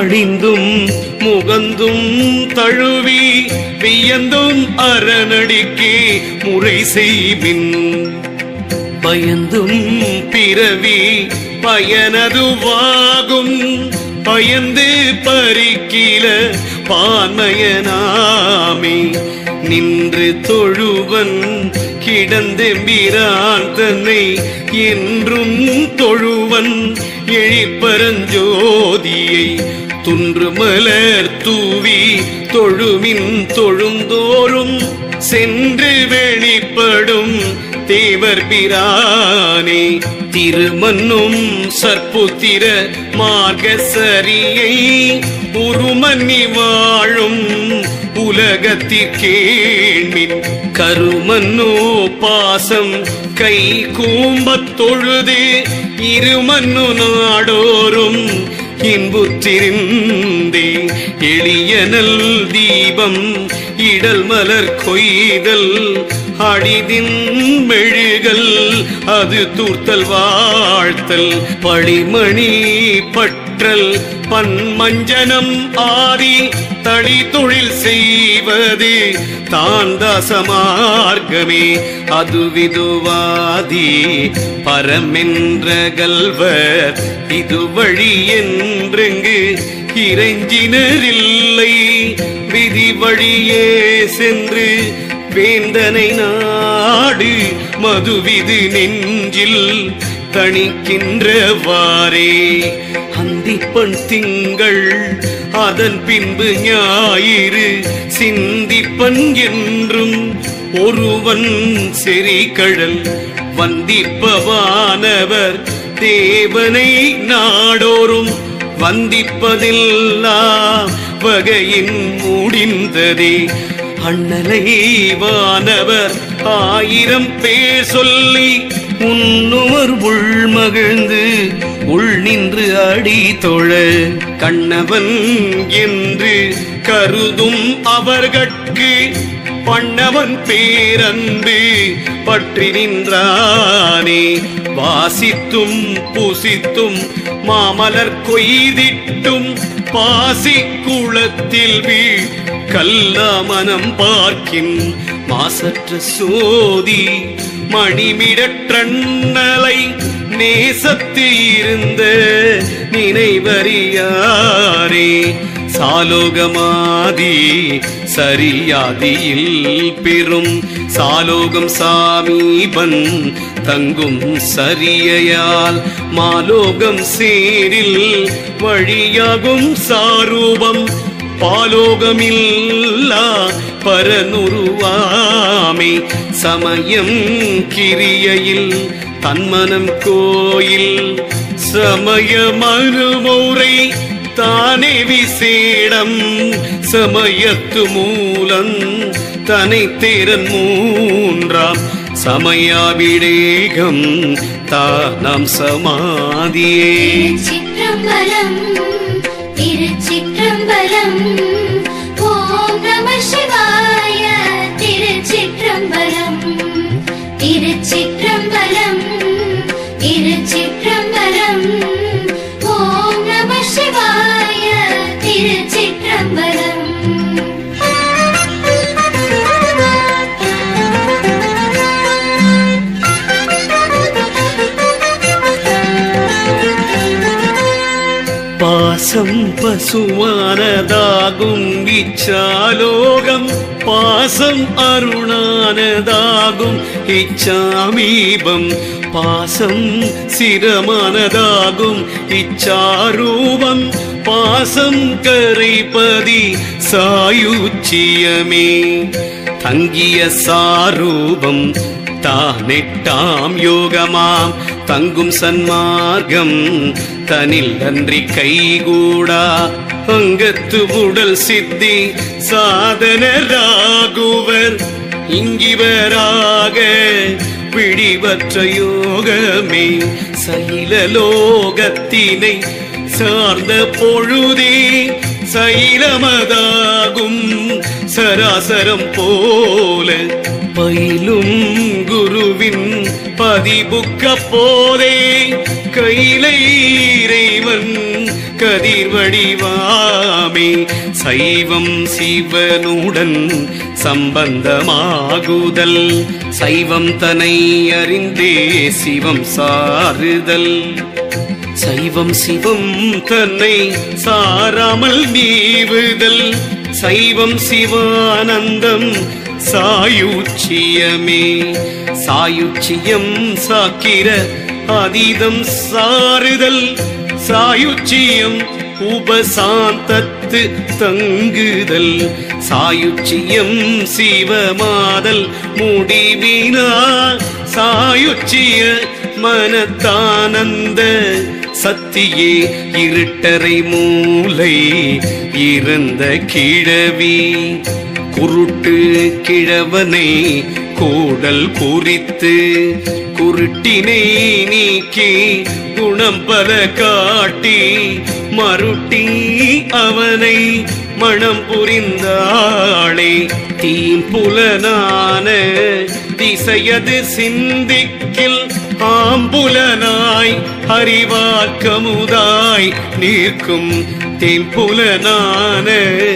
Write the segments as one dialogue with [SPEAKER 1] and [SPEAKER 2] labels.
[SPEAKER 1] பணிந்தும் முகந்தும் தழுவி வியந்தும் அரணடிக்கே முறை செய்வின் பயந்தும் பிறவி பயனதுவாகும் பயந்து பறிக்கில பான்மயனாமே நின்று தொழுவன் கிடந்தெம்பிரான் தன்னை என்றும் தொழுவன் எழிற்பரஞ்சோதியை துன்று மலர் தூவி தொழுமின் தொழுந்தோறும் சென்று வெளிப்படும் தேவர் பிரானே திருமன்னும் சற்புத்திர மார்கசரியை உருமன்னி வாழும் உலகத்திற்கேண்மின் கருமன்னோ பாசம் கை கூம்பத் தொழுது இருமன்னு நாடோறும் இன்புற்றிருந்தே எளியனல் தீபம் இடல் மலர் கொய்தல் அடிதின் மெழுகல் அது தூர்த்தல் வாழ்த்தல் பழிமணி பற்றல் பன்மஞ்சனம் ஆதி தளி தொழில் செய்வது தான் தசமார்க்கமே அது விதுவாதி பரமென்ற கல்வர் இது வழி என்றெங்கு இறைஞ்சினரில்லை விதி வழியே சென்று வேந்தனை நாடு மதுவிது நெஞ்சில் தணிக்கின்றவாறே அந்திப்பன் திங்கள் அதன் பின்பு ஞாயிறு சிந்திப்பன் என்றும் ஒருவன் செறிகழல் வந்திப்பவானவர் தேவனை நாடோறும் வந்திப்பதில்லா வகையின் முடிந்ததே அண்ணலை வானவர் ஆயிரம் பேர் சொல்லி உன்னுவர் உள் மகிழ்ந்து உள் நின்று அடி தொழ கண்ணவன் என்று கருதும் அவர்கட்கு பண்ணவன் பேரன்பு பற்றி நின்றானே வாசித்தும் புசித்தும் மாமலர் கொய்திட்டும் பாசி குளத்தில் வீழ் கல்லாமனம் பார்க்கின் மாசற்ற சோதி மணிமிடற்றண்ணலை நேசத்து இருந்த நினைவறியாரே சாலோகமாதி சரியாதியில் பெரும் சாலோகம் சாமீபன் தங்கும் சரியையால் மாலோகம் சேரில் வழியாகும் சாரூபம் பாலோகமில்லா பரனுருவாமே சமயம் கிரியையில் தன்மனம் கோயில் சமய மறுமுறை தானே விசேடம் சமயத்து மூலம் தனை தேரன் மூன்றாம் சமயாவிடேகம் தானாம் சமாதியே
[SPEAKER 2] திருச்சிற்றம்பலம் திருச்சிற்றம்பலம் ஓம் நம சிவாய திருச்சிற்றம்பலம் திருச்சிற்றம்பலம் திருச்சிற்றம்பலம் ஓம் நம சிவாய திருச்சிற்றம்பலம்
[SPEAKER 1] பாசம் பசுவானதாகும் இச்சாலோகம் பாசம் அருணானதாகும் இச்சாமீபம் பாசம் சிரமானதாகும் இச்சாரூபம் பாசம் கரைப்பதி சாயுச்சியமே தங்கிய சாரூபம் தானெட்டாம் யோகமாம் தங்கும் சன்மார்க்கம் தனில் அன்றி கைகூடா அங்கத்து உடல் சித்தி சாதனராகுவர் இங்கிவராக பிடிவற்ற யோகமே சைலலோகத்தினை சார்ந்த பொழுதே சைலமதாகும் சராசரம் போல பயிலும் குருவின் பதிபுக்க போதே கையிலை இறைவன் கதிர்வடிவாமே சைவம் சிவனுடன் சம்பந்தமாகுதல் சைவம் தனை அறிந்தே சிவம் சாருதல் சைவம் சிவம் தன்னை சாராமல் நீவுதல் சைவம் சிவானந்தம் சாயுச்சியமே சாயுச்சியம் சாக்கிர அதீதம் சாருதல் சாயுச்சியம் உபசாந்தத்து தங்குதல் சாயுச்சியம் சிவமாதல் முடிவினா சாயுச்சிய மனத்தானந்த சத்தியே இருட்டரை மூலை இருந்த கிழவி குருட்டு கிழவனை கூடல் குறித்து குருட்டினை நீக்கி குணம் பல காட்டி மருட்டி அவனை மணம் புரிந்தாளே தீம்புலனான திசையது சிந்திக்கில் ஆம்புலனாய் அறிவாக்கமுதாய் நிற்கும் தேம்புலனான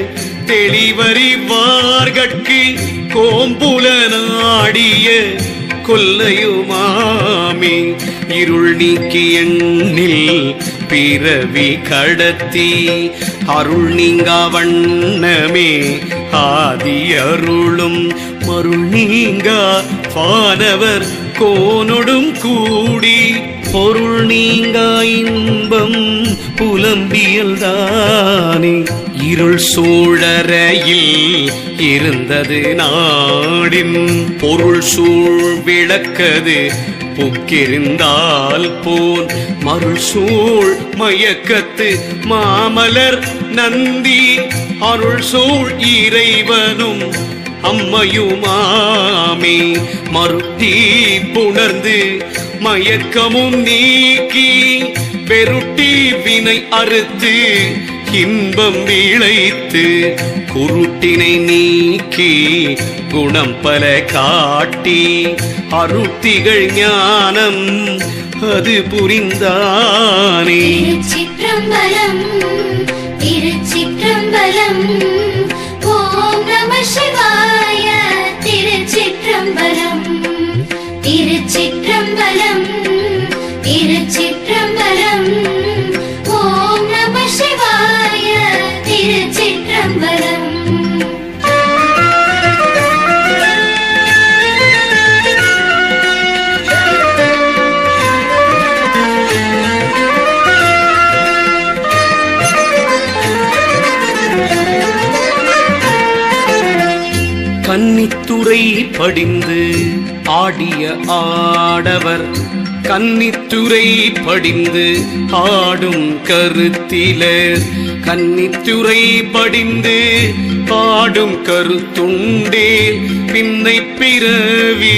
[SPEAKER 1] தெளிவறிவார்கட்கு கோம்புலனாடிய கொல்லையுமாமே இருள் நீக்கி எண்ணில் பிறவி கடத்தி அருள் நீங்கா வண்ணமே ஆதி அருளும் மருள் நீங்கா வானவர் கோனொடும் கூடி பொருள் நீங்கா இன்பம் புலம்பியல்தானே இருள் சூழறையில் இருந்தது நாடின் பொருள் சூழ் விளக்கது புக்கிருந்தால் போன் மருள் சூழ் மயக்கத்து மாமலர் நந்தி அருள் சூழ் இறைவனும் அம்மையுமாமே மருட்டி புணர்ந்து மயக்கமும் நீக்கி பெருட்டி வினை அறுத்து இன்பம் விளைத்து குருட்டினை நீக்கி குணம் பல காட்டி அருத்திகள் ஞானம் அது புரிந்தானே
[SPEAKER 2] திருச்சிற்றம்பலம் திருச்சிற்றம்பலம் ஓம் நம சிவாய திருச்சிற்றம்பலம் திருச்சிற்றம்பலம் திருச்சிற்றம்பலம் ஓம் நம சிவாய திருச்சிற்றம்பலம்
[SPEAKER 1] கன்னித்துறை படிந்து ஆடிய ஆடவர் கன்னித்துறை படிந்து ஆடும் கருத்திலர் கன்னித்துறை படிந்து ஆடும் கருத்துண்டே பின்னை பிறவி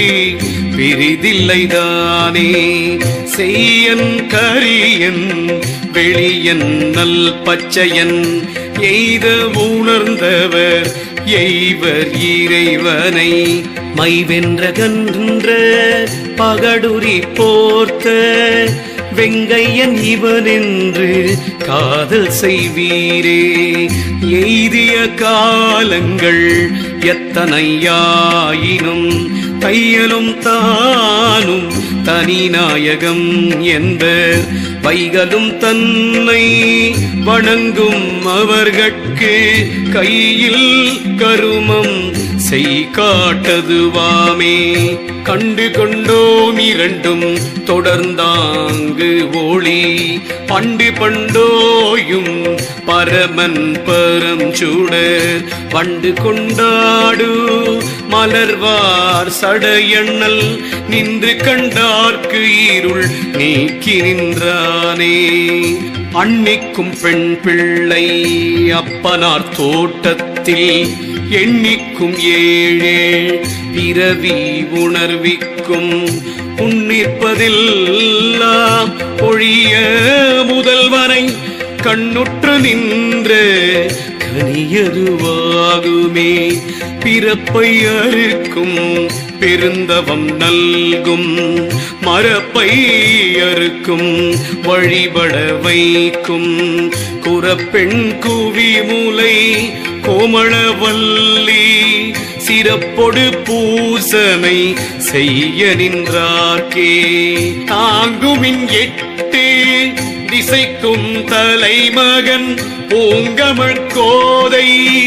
[SPEAKER 1] பிரிதில்லைதானே செய்யன் கரியன் வெளியன் நல் பச்சையன் எய்த உணர்ந்தவர் எய்வர் இறைவனை மைவென்ற கன்ற பகடுரி போர்த்த வெங்கையன் இவன் என்று காதல் செய்வீரே எய்திய காலங்கள் எத்தனையாயினும் தையலும் தானும் தனிநாயகம் என்பர் வைகலும் தன்னை வணங்கும் அவர்கட்கு கையில் கருமம் செய் காட்டதுவாமே கண்டு கொண்டோம் இரண்டும் தொடர்ந்தாங்கு ஒளி பண்டு பண்டோயும் பரமன் பரம் சுடர் பண்டு கொண்டாடு மலர்வார் சடையண்ணல் நின்று கண்டார்க்கு இருள் நீக்கி நின்றானே அன்னிக்கும் பெண் பிள்ளை அப்பனார் தோட்டத்தில் எண்ணிக்கும் ஏழே பிறவி உணர்விக்கும் உன்னிற்பதெல்லாம் ஒழிய முதல்வனை கண்ணுற்று நின்ற கனியதுவாகுமே பிறப்பை அறுக்கும் பெருந்தவம் நல்கும் மரப்பை அறுக்கும் வழிபட வைக்கும் குரப்பெண் குவி முலை கோமளவல்லி சிறப்பொடு பூசனை செய்ய நின்றார்க்கே தாங்குமின் எட்டு திசைக்கும் தலைமகன் பூங்கமழ் கோதை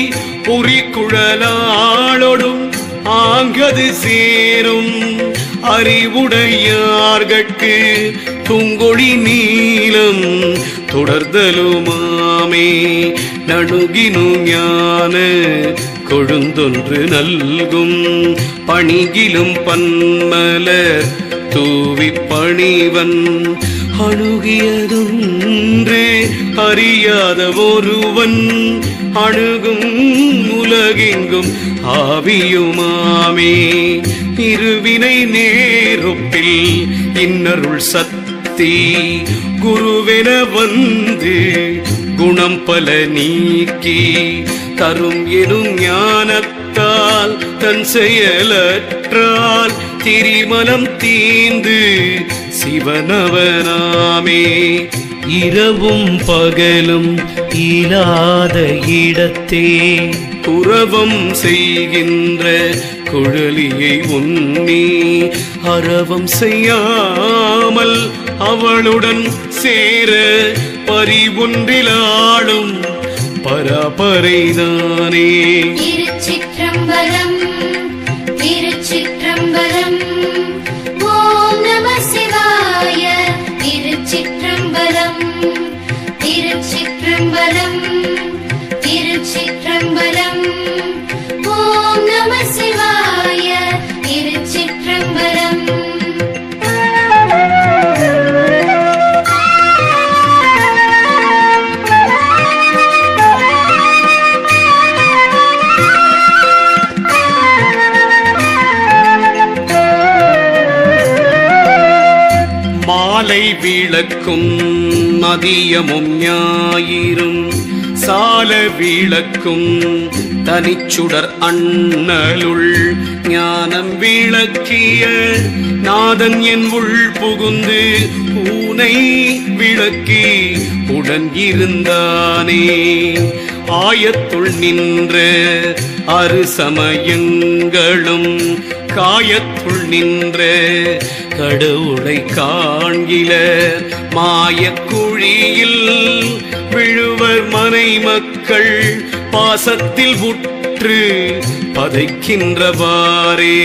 [SPEAKER 1] புரிக்குழலாளொடும் ஆங்கது சேரும் அறிவுடையார்கட்கு துங்கொழி நீலம் தொடர்தலுமாமே நணுகினு ஞான கொழுந்தொன்று நல்கும் பணிகிலும் பன்மலர் தூவி பணிவன் அணுகியதொன்று அறியாத ஒருவன் அணுகும் உலகெங்கும் ஆவியுமாமே இருவினை நேருப்பில் இன்னருள் சக்தி குருவென வந்து குணம் பல நீக்கி தரும் எனும் ஞானத்தால் தன் செயலற்றால் திரிமலம் தீந்து சிவனவனாமே
[SPEAKER 3] இரவும் பகலும் இல்லாத இடத்தே
[SPEAKER 1] குரவம் செய்கின்ற குழலியை உண்ணி அறவம் செய்யாமல் அவளுடன் சேர பரிபொன்றிலாடும் பரபரைதானே
[SPEAKER 2] திருச்சிற்றம்பலம் திருச்சிற்றம்பலம் ஓம் நம சிவாய திருச்சிற்றம்பலம் திருச்சிற்றம்பலம் திருச்சிற்றம்பலம் ஓம் நம சிவாய திருச்சிற்றம்பலம்
[SPEAKER 1] மாலை விளக்கும் மதியமும் ஞாயிறும் சால விளக்கும் தனிச்சுடர் அண்ணலுள் ஞானம் விளக்கிய நாதன் என் உள் புகுந்து பூனை விளக்கி உடன் இருந்தானே ஆயத்துள் நின்ற அரு சமயங்களும் காயத்துள் நின்ற கடவுளை காண்கில மாயக் குழியில் விழுவர் மனை மக்கள் பாசத்தில் உற்று பதைக்கின்றவாறே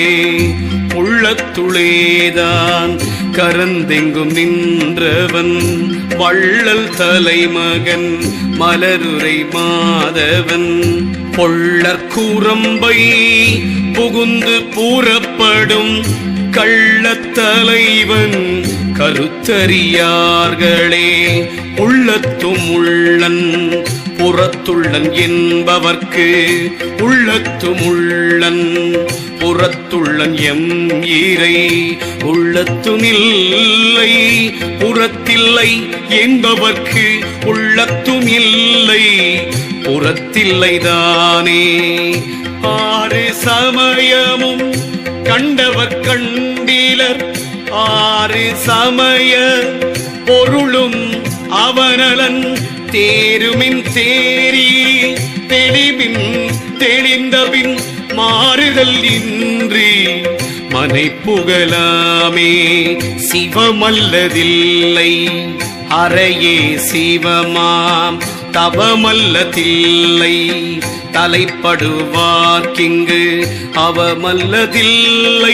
[SPEAKER 1] உள்ளத்துளேதான் கரந்தெங்கும் நின்றவன் வள்ளல் தலைமகன் மலருரை மாதவன் பொள்ளற் கூரம்பை புகுந்து பூரப்படும் கள்ளத் தலைவன் கருத்தறியார்களே உள்ளத்தும் உள்ளன் புறத்துள்ளன் என்பவர்க்கு உள்ளத்தும் உள்ளன் புறத்துள்ளன் எம் ஈரை உள்ளத்துமில்லை புறத்தில்லை என்பவர்க்கு உள்ளத்தும் இல்லை புறத்தில்லைதானே ஆறு சமயமும் கண்டவர் கண்டிலர் ஆறு சமய பொருளும் அவனலன் தேருமின் தேரி தெளிவின் தெளிந்தபின் மாறுதல் இன்றி மனை புகழாமே சிவமல்லதில்லை அறையே சிவமாம் தவமல்லதில்லை தலைப்படுவார்க்கிங்கு அவமல்லதில்லை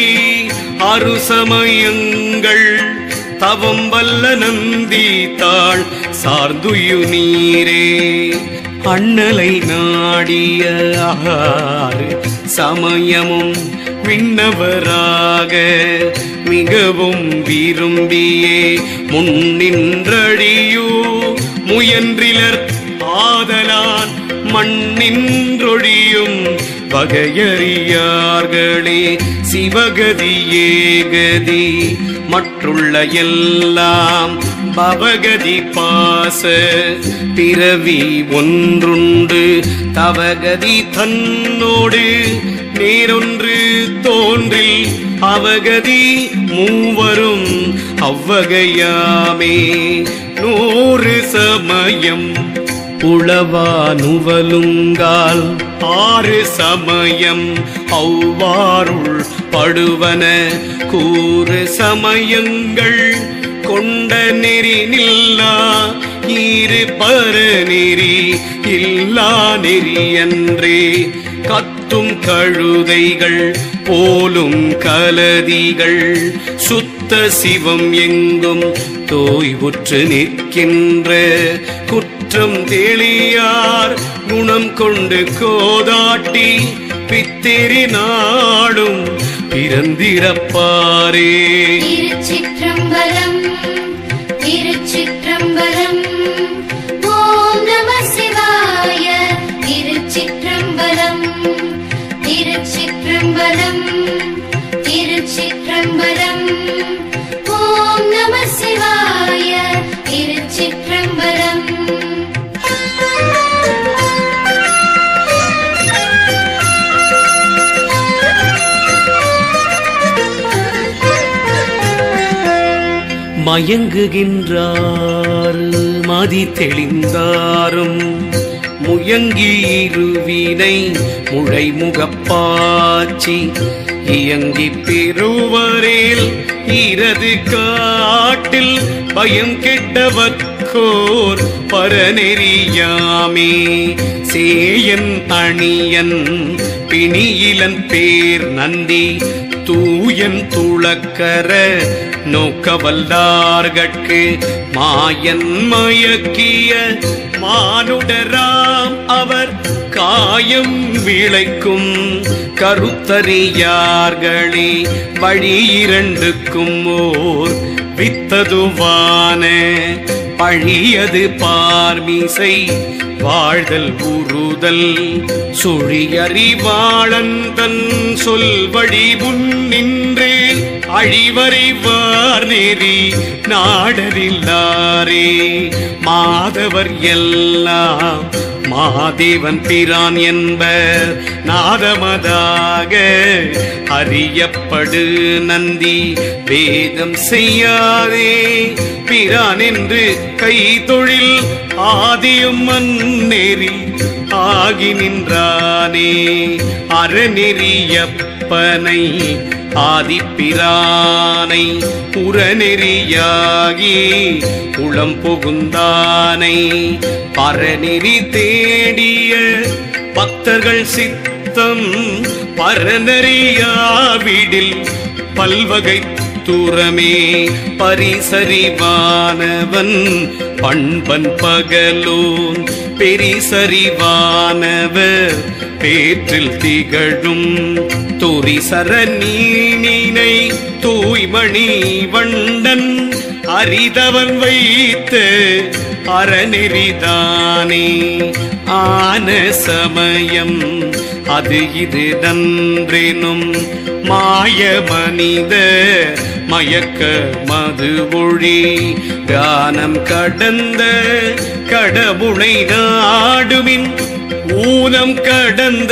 [SPEAKER 1] அருசமயங்கள் தவம் வல்ல நந்தி தாள் சார்ந்துயு நீரே அண்ணலை நாடிய ஆறு சமயமும் விண்ணவராக மிகவும் விரும்பியே முன்னின்றடியூ முயன்றிலர் ஆதலான் மண்ணின்றொழியும் வகையறியார்களே சிவகதி ஏகதி மற்றுள்ள எல்லாம் பவகதி பாச பிறவி ஒன்றுண்டு தவகதி தன்னோடு நேரொன்று தோன்றில் அவகதி மூவரும் அவ்வகையாமே நூறு சமயம்
[SPEAKER 3] உளவா நுவலுங்கால்
[SPEAKER 1] ஆறு சமயம் அவ்வாருள் படுவன கூறு சமயங்கள் கொண்ட நெறி நில்லா ஈறு பர நெறி இல்லா நெறியன்றே கத்தும் கழுதைகள் போலும் கலதிகள் சுத்த சிவம் எங்கும் தோய்வுற்று நிற்கின்ற குற்றம் தெளியார் குணம் கொண்டு கோதாட்டி பித்திரி நாடும் பிறந்திரப்பாரே
[SPEAKER 2] திருச்சிற்றம்பலம் திருச்சிற்றம்பலம் ஓம் நம சிவாய திருச்சிற்றம்பலம் திருச்சிற்றம்பலம் திருச்சிற்றம்பலம் ஓம் நம சிவாய திருச்சிற்றம்பலம்
[SPEAKER 3] மயங்குகின்றார் மதி தெளிந்தாரும்
[SPEAKER 1] முயங்கி இருவினை முழைமுகப்பாச்சி இயங்கி பெறுவரேல் இரது காட்டில் பயம் கெட்டவர்க்கோர் பரநெறியாமே சேயன் அணியன் பிணியிலன் பேர் நந்தி தூயன் துளக்கர நோக்க வல்லார்கட்கு மாயன் மயக்கிய மானுடராம் அவர் காயம் விளைக்கும் கருத்தறியார்களே வழி இரண்டுக்கும் ஓர் வித்ததுவான பழியது பார்மிசை வாழ்தல் உறுதல் சுழியறிவாளன் தன் சொல்வழி முன்னின்று அழிவறிவார் நெறி நாடரில்லாரே மாதவர் எல்லாம் மாதேவன் பிரான் என்பர் நாதமதாக அறியப்படு நந்தி வேதம் செய்யாதே பிரான் என்று கை தொழில் ஆதியும் மன்னேறி ஆகி நின்றானே அறநெறியப்பனை ஆதிப்பிரானை புறநெறியாகி உளம் புகுந்தானை பரநெறி தேடிய பக்தர்கள் சித்தம் பரநறியாவிடில் பல்வகை தூரமே பரிசறிவானவன் பண்பன் பகலோன் பெரிசறிவானவர் பேற்றில் திகழும் துரிசர நீனினை தூய்மணி வண்டன் அரிதவன் வைத்து அறநெறிதானே ஆன சமயம் அது இது நன்றெனும் மாய மனித மயக்க மது ஒழி கானம் கடந்த கடவுளை நாடுமின் ஊனம் கடந்த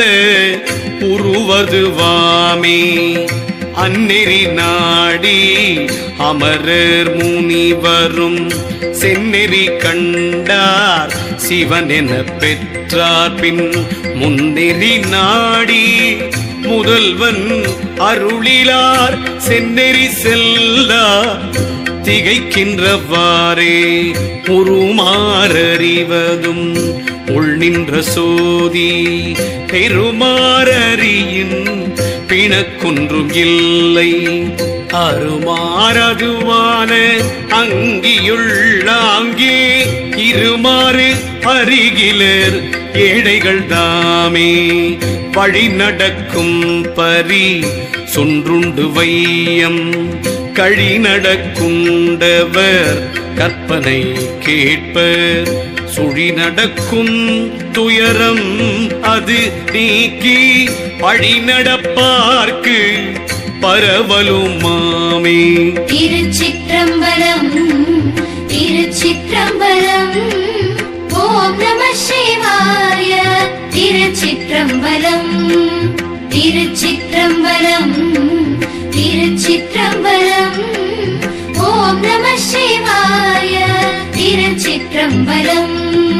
[SPEAKER 1] உருவதுவாமே அந்நெறி நாடி அமரர் முனிவரும் செந்நெறி கண்டார் சிவன் என பெற்றார் பின் முன்னெறி நாடி முதல்வன் அருளிலார் செந்நெறி செல்லா திகைக்கின்றவாறே உருமாறறிவதும் உள் நின்ற சோதி பெருமாறறியின் பிணக்கொன்றும் இல்லை அருமாறதுவான அங்கியுள்ளாங்கே இருமாறு அருகிலர் ஏழைகள் தாமே வழி நடக்கும் பரி சொன்றுண்டு வையம் கழி நடக்குண்டவர் கற்பனை கேட்பர் சுழி நடக்கும் துயரம் அது நீக்கி வழி நடப்பார்க்கு பரவலுமாமே
[SPEAKER 2] திருச்சிற்றம்பலம் திருச்சிற்றம்பலம் ஓம் நம சிவாய திருச்சிற்றம்பலம் திருச்சிற்றம்பலம் திரு திருச்சிற்றம்பலம் ஓம் நம சிவாய திருச்சிற்றம்பலம்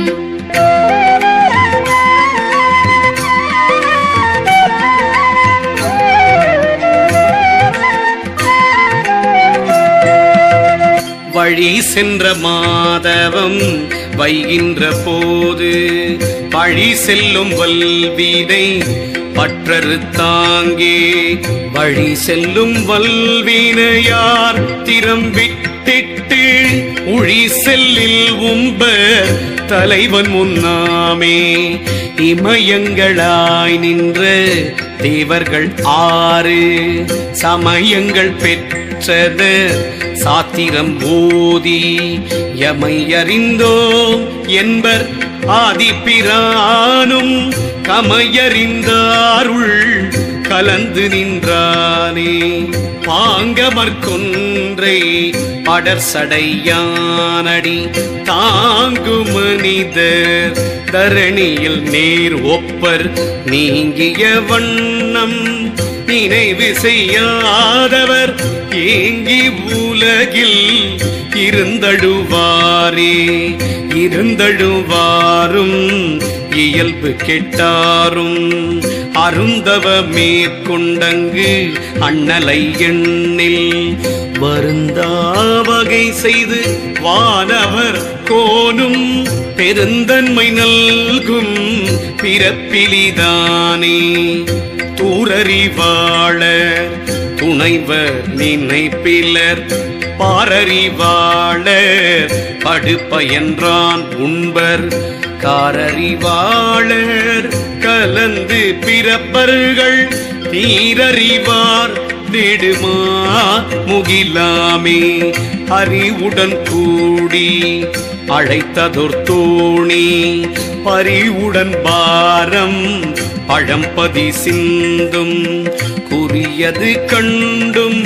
[SPEAKER 3] வழி சென்ற மாதவம் வைகின்ற போது பழி செல்லும் வல்வினை பற்றறு தாங்கே வழி செல்லும் வல்வினையார் திறம்பிட்டிட்டு உழி செல்லில் உம்பர் தலைவன் முன்னாமே இமயங்களாய் நின்ற தேவர்கள் ஆறு சமயங்கள் பெற்றத சாத்திரம் ஓதி எமை அறிந்தோம் என்பர் ஆதிப்பிரானும் கமையறிந்தாருள் கலந்து நின்றானே பாங்கமற் கொன்றை படர் சடையானடி தாங்கு மனிதர் தரணியில் நேர் ஒப்பர் நீங்கிய வண்ணம் நினைவு செய்யாதவர் ஏங்கி உலகில் இருந்தழுவாரே இருந்தழுவாரும் இயல்பு கெட்டாரும் அருந்தவ மேற்கொண்டங்கு அண்ணலை எண்ணில் வருந்தா வகை செய்து வானவர் கோனும் பெருந்தன்மை நல்கும் பிறப்பிலிதானே தூரறிவாள துணைவர் நினைப்பிலர் பாரறிவாளர் படுப்பயன்றான் உண்பர் காரறிவாளர் கலந்து பிறப்பர்கள் தீரறிவார் நெடுமா முகிலாமே அறிவுடன் கூடி அழைத்ததொர் தோணி பறிவுடன் பாரம் பழம்பதி சிந்தும் குறியது கண்டும்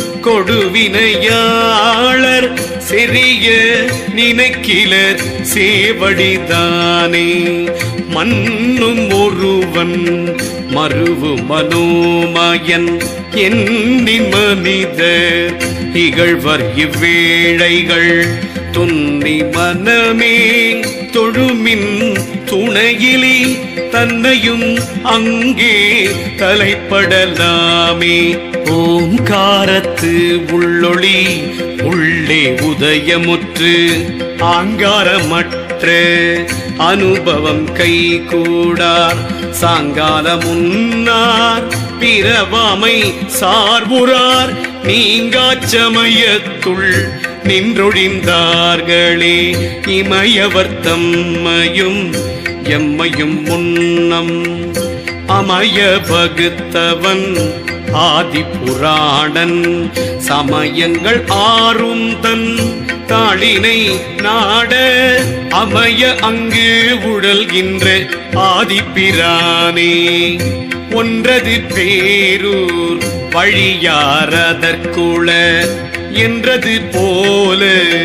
[SPEAKER 3] கொடுவினையாளர் சிறிய நினைக்கிலர் சேவடிதானே மண்ணும் ஒருவன் மருவு மனோமயன் எண்ணின் மனிதர் இகழ்வர் இவ்வேளைகள் துன்னி மனமே தொழுமின் துணையிலி தன்னையும் அங்கே தலைப்படலாமே ஓம்காரத்து உள்ளொளி உள்ளே உதயமுற்று ஆங்காரமற்ற அனுபவம் கை கூடார் சாங்கால முன்னார் பிறவாமை சார்புறார் நீங்காச்சமயத்துள் நின்றொழிந்தார்களே இமயவர் தம்மையும் எம்மையும் முன்னம் அமய வகுத்தவன் ஆதிபுராணன் சமயங்கள் ஆறும் தன் தாளினை நாட அமய அங்கு உழல்கின்ற ஆதிப்பிரானே ஒன்றது பேரூர் வழியாரதற்குள என்றது போல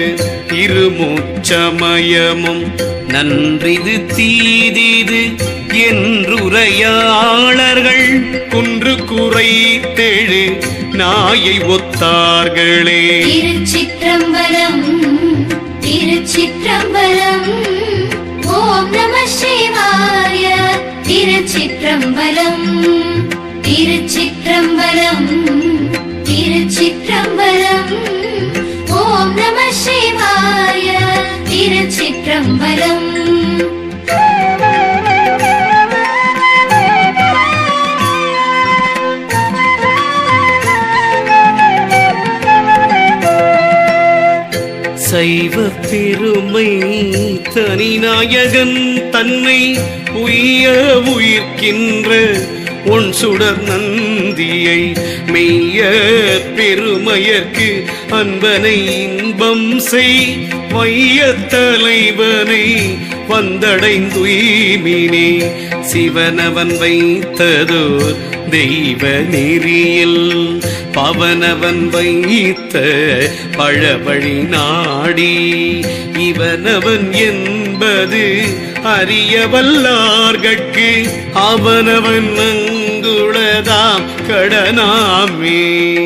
[SPEAKER 3] இருமூச்சமயமும் நன்றிது தீதிது என்றுரையாளர்கள் குன்று குறைத்தெழு நாயை ஒத்தார்களே
[SPEAKER 2] திருச்சிற்றம்பலம் திருச்சிற்றம்பலம் ஓம் நம சிவாய திருச்சிற்றம்பலம் திருச்சிற்றம்பலம் திருச்சிற்றம்பலம் ஓம் நம சிவாய திருச்சிற்றம்பலம்
[SPEAKER 3] சைவ பெருமை தனிநாயகன் தன்னை உய்ய உயிர்க்கின்ற உன் சுடர் நந்தியை மெய்ய பெருமையர்க்கு அன்பனை இன்பம் செய் வைய தலைவனை வந்தடைந்துய்மினே சிவனவன் வைத்ததோர் தெய்வ நெறியில் பவனவன் வைத்த பழவழி நாடி இவனவன் என்பது அறிய வல்லார்கட்கு அவனவன் அங்குளதாம் கடனாமே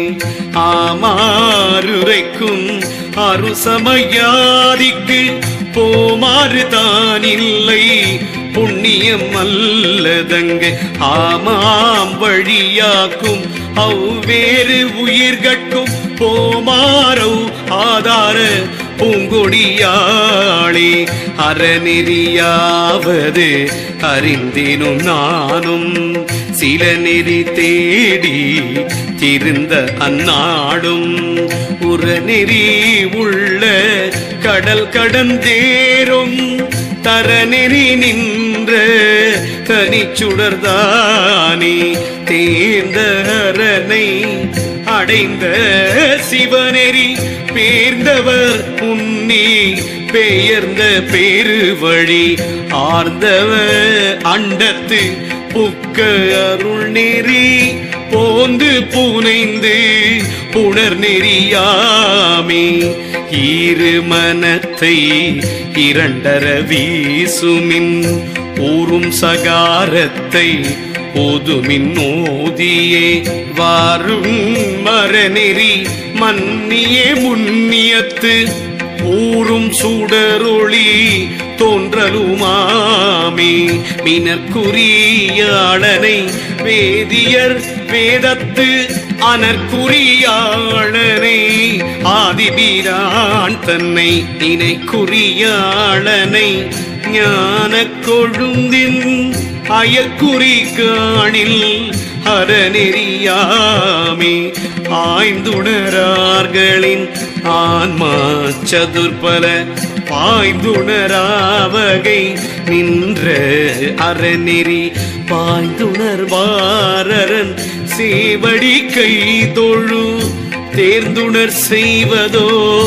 [SPEAKER 3] ஆமாறுரைக்கும் அருசமயாதிக்கு போமாறு தான் இல்லை புண்ணியம் அல்லதங்கு ஆமாம் வழியாக்கும் அவ்வேறு உயிர்கட்கும் போமாரவ் ஆதார பூங்கொடியாளே அறநெறியாவது அறிந்தினும் நானும் சில நெறி தேடி திருந்த அந்நாடும் உறநெறி உள்ள கடல் கடந்தேறும் தரநெறி நின்ற தனிச்சுடர்தானே தேர்ந்த அரணை அடைந்த சிவநெறி பேர்ந்தவர் உன்னி பெயர்ந்த பெருவழி ஆர்ந்தவ அண்டத்து புக்க அருள் நெறி போந்து புனைந்து புணர் நெறியாமே இரு மனத்தை இரண்டர வீசுமின் ஊரும் சகாரத்தை ஓதுமின் ஓதியே வாரும் மரநெறி மன்னியே முன்னியத்து ஊரும் சுடரொளி தோன்றலுமாமே மினற்குரியாளனை வேதியர் வேதத்து அனற்குரியாளனை ஆதிபீரான் தன்னை இணைக்குரியாளனை ஞான கொழுந்தின் அயற்குறி காணில் அறநெறியாமே ஆய்ந்துணரார்களின் ஆன்மா சதுர்பல பாய்ந்துணராவகை நின்ற அறநெறி பாய்ந்துணர்வாரன் சேவடி கை தொழு தேர்ந்துணர் செய்வதோ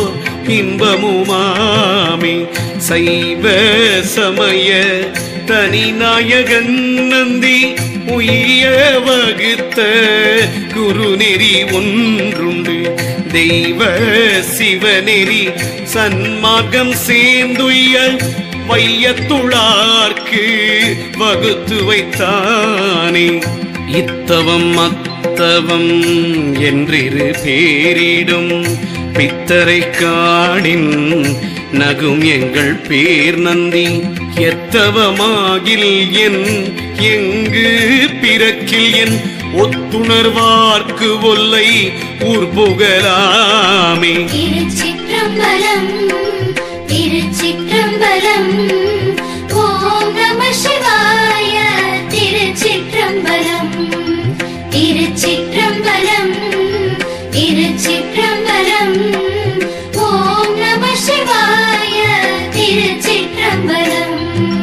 [SPEAKER 3] இன்பமுமாமே சைவ சமய தனிநாயகன் நந்தி உய்ய வகுத்த குருநெறி ஒன்றுண்டு தெய்வ சிவநெறி சன்மார்க்கம் சேர்ந்துய்ய வையத்துளார்க்கு வகுத்து வைத்தானே இத்தவம் அத்தவம் என்றிரு பேரிடும் பித்தரை காடின் நகும் எங்கள் பேர் நந்தி எத்தவமாகில் என் எங்கு பிறக்கில் என் ஒத்துணர்வார்க்கு ஒல்லை ஊர் புகழாமே
[SPEAKER 2] திருச்சிற்றம்பலம் திருச்சிற்றம்பலம் ஓம் நம சிவாய திருச்சிற்றம்பலம் திருச்சிற்றம்பலம் திருச்சிற்றம்பலம் ஓம் நம சிவாய திருச்சிற்றம்பலம்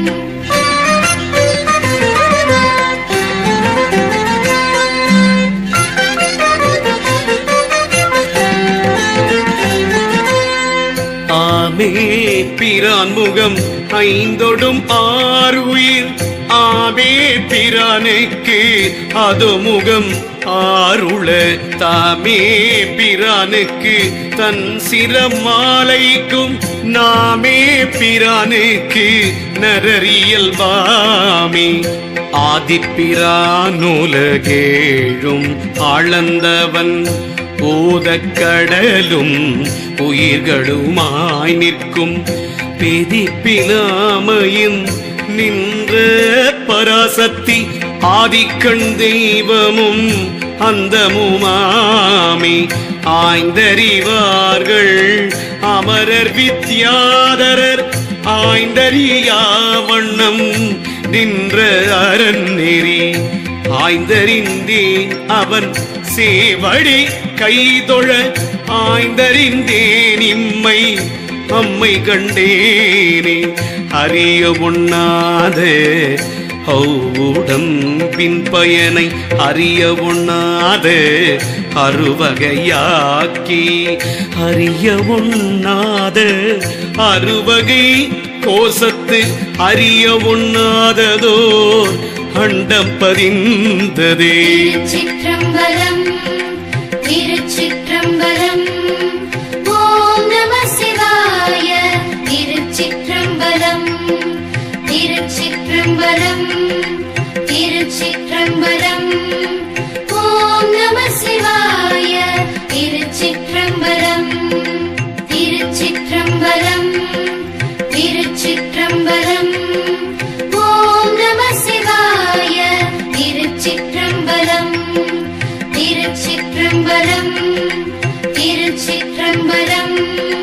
[SPEAKER 3] ஆமே பிரான் முகம் ஐந்தொடும் ஆறு உயிர் ஆமே பிரானுக்கு அது முகம் ஆருள தாமே பிரானுக்கு தன் சிரமாலைக்கும் நாமே பிரானுக்கு நரறியல் வாமே ஆதிப்பிரானுலகேழும் ஆளந்தவன் ஓதக்கடலும் உயிர்களுமாய் நிற்கும் பெதிப்பிலாமையின் நின்ற பராசக்தி ஆதிக்கண் தெய்வமும் அந்தமுமாமே ஆய்ந்தறிவார்கள் அமரர் வித்யாதரர் ஆய்ந்தறியா வண்ணம் நின்ற அரண் நெறி ஆய்ந்தறிந்தேன் அவன் சேவடி கைதொழ ஆய்ந்தறிந்தேன் இம்மை அம்மை கண்டேனே அறிய உண்ணாத உடம்பின் பயனை அறிய உண்ணாத அறுவகையாக்கி அறிய உண்ணாத அறுவகை கோசத்து அறிய உண்ணாததோர் அண்டம் பதிந்ததே
[SPEAKER 2] திருச்சிற்றம்பலம் திருச்சிற்றம்பலம் ஓம் நம சிவாய திருச்சிற்றம்பலம் திருச்சிற்றம்பலம் திருச்சிற்றம்பலம் ஓம் திருச்சிற்றம்பலம் திருச்சிற்றம்பலம்